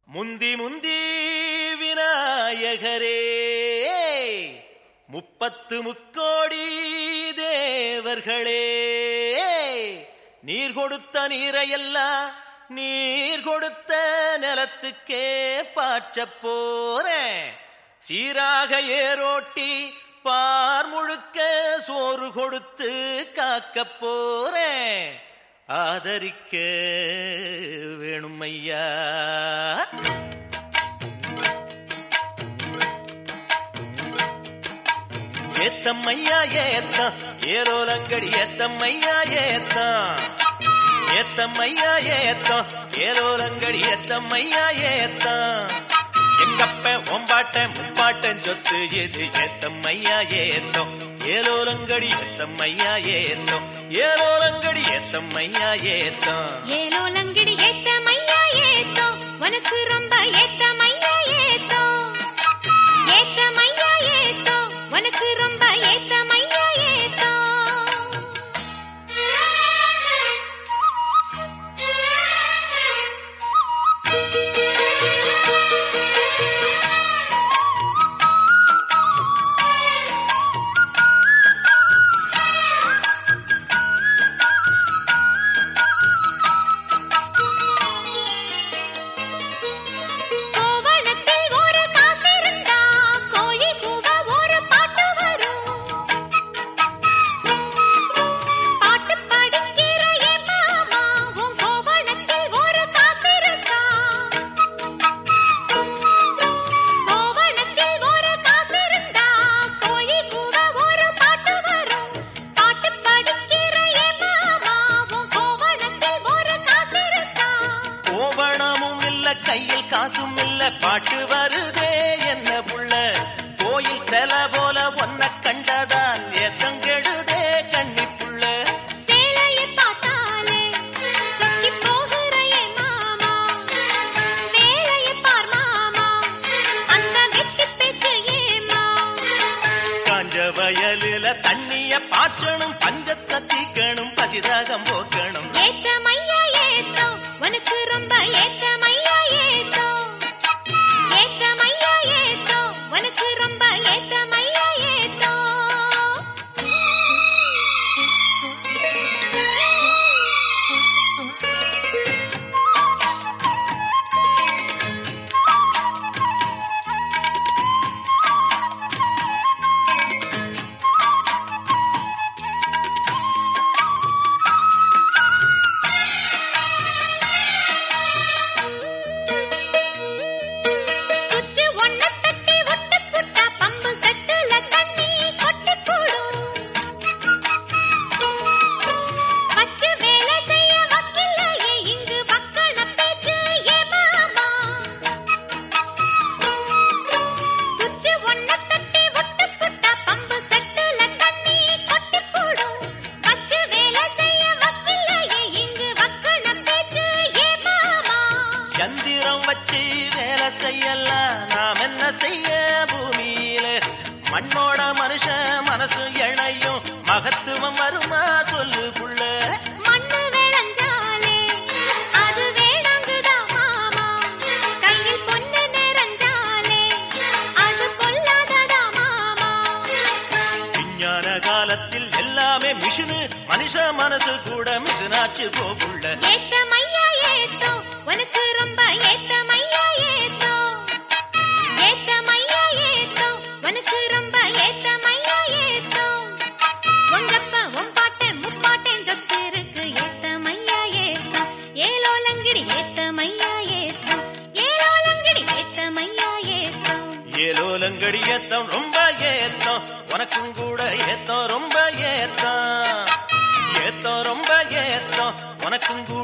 முந்தி முந்தி விநாயகரே முப்பத்து முக்கோடி தேவர்களே நீர் கொடுத்த நீரையெல்லாம் நீர் கொடுத்த நிலத்துக்கே பாய்ச்சப் போறேன் சீராக ஏரோட்டி பார் முழுக்க சோறு கொடுத்து காக்கப் போறேன் ஆதரிக்க வேணும் ஐயா ஏத்தம்மையா ஏத்தம் ஏரோலங்கடி ஏத்தம்மையா ஏத்தம் ஏத்தம்மையா ஏத்தம் ஏரோலங்கடி ஏத்தம்மையா ஏத்தம் எங்கப்ப ஒம்பாட்ட முப்பாட்டன் சொத்து எது ஏத்தம்மையா ஏத்தம் ஏலோலங்கடி ஏத்தம்மையா ஏத்தம் ஏலோலங்கடி ஏத்தம்மையா ஏத்தம் ஏலோ லங்கிடி ஏத்த மையா ஏத்தோ உனக்கு ரொம்ப ஏத்த மையா ஏத்தோ ஏத்த மையா ஏத்தோ உனக்கு ரொம்ப ஏத்த மையா ஏத்தோ கோவணத்தில் ஒரு காசு இருந்தா கோழி கூவ ஒரு பாட்டு வரும் பாட்டு படிக்கிற என் மாமா உன் கோவணத்தில் ஒரு காசு இருக்கா கோவணத்தில் ஒரு காசு இருந்தா கோழி கூவ ஒரு பாட்டு வரும் பாட்டு படிக்கிற என் மாமா உன் கோவணத்தில் ஒரு காசு இருக்கா கோவணமும் இல்ல கையில் காசும் இல்ல பாட்டு வருதே என்ன புள்ள கோயில் செல போல ஒன்ன கண்டதான் ஏத்தம் கெடுதே கண்ணி புள்ள சேலையை பார்த்தாலே சொக்கி போகிற என் மாமா வேலையை பார் மாமா அந்த வெட்டி பேச்சு ஏமா காஞ்ச வயலில தண்ணிய பாய்ச்சணும் பஞ்சத்தை தீக்கணும் பதிராகம் போக்கணும் ஏத்த மையா ஏத்தோ உனக்கு ரொம்ப ஏத்த மையா ஏத்தோ ஏத்த மையா ஏத்தோ உனக்கு ரொம்ப ஏத்த மையா ஏத்தோ சுச்சு ஒன்ன தட்டி ஒட்டு புட்டா பம்பு செட்டுல தண்ணி கொட்டி போடும் வச்சு வேலை செய்ய வக்கில்லையே இங்கு வக்கன பேச்சு ஏ மாமா சுச்சு ஒன்ன தட்டி ஒட்டு புட்டா பம்பு செட்டுல தண்ணி கொட்டி போடும் வச்சு வேலை செய்ய வக்கில்லையே இங்கு வக்கன பேச்சு ஏ மாமா யந்திரம் வச்சு வேலை செய்யலாம் நாம் என்ன செய்ய பூமியில மண்ணோட மனுஷன் மனசு இணையும் மகத்துவம் வருமா சொல்லு புள்ள மண்ணு விளைஞ்சாலே அது வேணாங்குதா மாமா கையில் பொண்ணு நிறைஞ்சாலே அது பொல்லாததா மாமா விஞ்ஞான காலத்தில் எல்லாமே மிஷினு மனுஷ மனசு கூட மிஷினாச்சு போகுள்ள ஏத்த மையா ஏத்தோ உனக்கு ரொம்ப ஏத்த மையா ஏத்தோ ஏத்த மையா ஏத்தோ உனக்கு ரொம்ப ஏத்த மையா ஏத்தோ உங்கப்ப உன் பாட்டன் முப்பாட்டன் சொத்து இருக்கு ஏத்த மையா ஏத்தோ ஏலோ லங்கிடி ஏத்த மையா ஏத்தோ ஏலோ லங்கிடி ஏத்த மையா ஏத்தோ ஏலோலங்கடி ஏத்தம் ரொம்ப ஏத்தம் உனக்கும் கூட ஏத்தம் ரொம்ப ஏத்தம் ஏத்தம் ரொம்ப ஏத்தம் உனக்கும் கூட